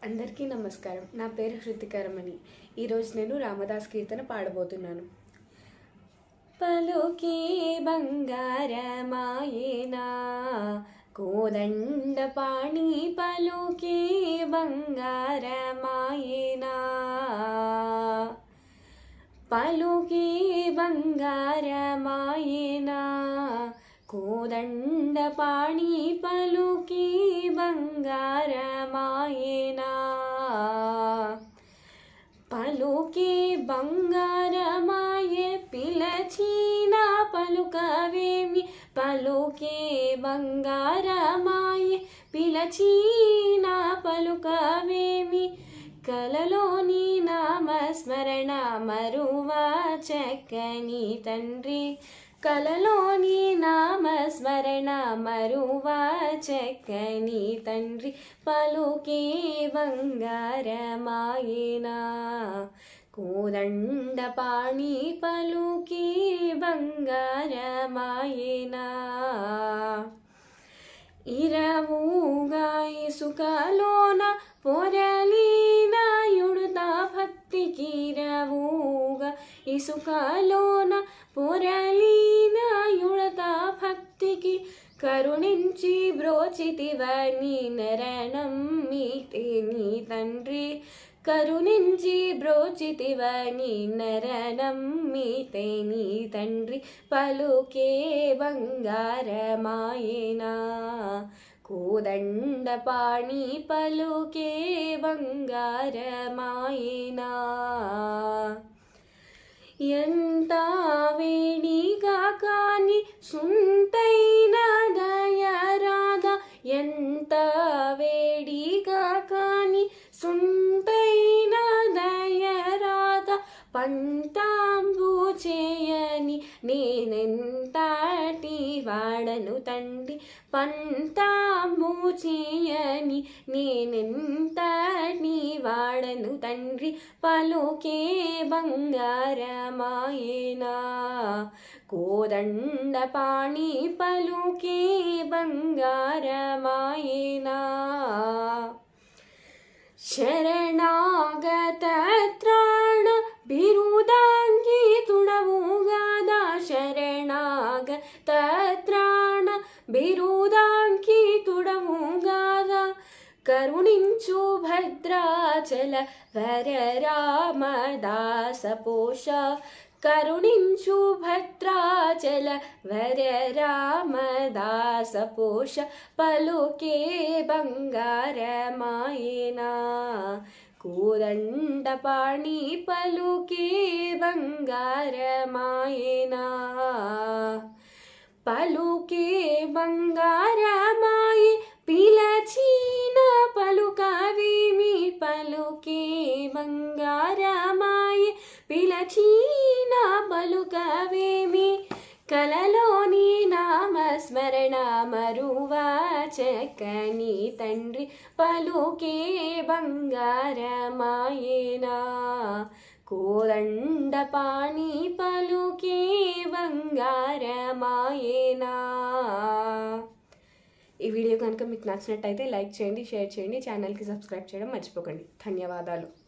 అందరికీ నమస్కారం నా పేరు హృతికరమణి ఈరోజు నేను రామదాస్ కీర్తన పాడబోతున్నాను పలుకే బంగారమాయేనా కోదండ పాణి పలుకే బంగారమాయేనా పలుకే బంగారమాయేనా కోదండ పాణి పలుకే బంగారమాయేనా పలుకే బంగారమాయే పిలచిన పలుకవేమి పలుకే బంగారమాయే పిలచిన పలుకవేమి కలలోని నామస్మరణ మరువా చక్కని తండ్రి కలలోని నామస్మరణ మరువా చక్కని తండ్రి పలుకే బంగారమాయేనా కోదండ పాణి పలుకే బంగారమాయేనా ఇరవుగా ఇసుకలోన పొరలీన యుడుత భక్తికి ఇరవుగా ఇసుకలోన పొరలీన యుడత భక్తికి కరుణించి బ్రోచితివని నరణం మీతే నీ తండ్రి కరుణించి బ్రోచితివని నరణం మీతే నీ తండ్రి పలుకే బంగారమాయేనా కోదండ పాణి పలుకే బంగారమాయేనా ఎంత వేడిగా కాని సుంతైన దయరాధ ఎంత వేడిగా కాని సుంతైన దయరాధ పంతాంబు చేయని నేనెంతటి వాడను తండ్రి పంతాంబు చేయని నేనెంతటి వాడను తండ్రి పలుకే బంగారమాయేనా కోదండ పాణి పలుకే బంగారమాయేనా ಶರಣಾಗತ ತ್ರಾಣ ಬಿರುದಾಂಗಿ ತುಡವುಗಾದ ಶರಣಾಗತ ತ್ರಾಣ ಬಿರುದಾಂಗಿ ತುಡವುಗಾದ ಕರುಣಿಂಚು ಭದ್ರಾಚಲ ವರ ರಾಮದಾಸ ಪೋಷ కరుణించు భద్రాచల వర రామదాస పోష పలుకే బంగారమాయేనా కోదండ పాణి పలుకే బంగారమాయేనా పలుకే బంగారమాయి పిలచిన పలుకవేమి పలుకే బంగారమాయి పిలచిన పలుకవేమి కలలోని నామస్మరణ మరువా చక్కని తండ్రి పలుకే బంగారమాయేనా కోదండ పాణి పలుకే బంగారమాయేనా ఈ వీడియో కనుక మీకు నచ్చినట్టయితే లైక్ చేయండి షేర్ చేయండి ఛానల్కి సబ్స్క్రైబ్ చేయడం మర్చిపోకండి ధన్యవాదాలు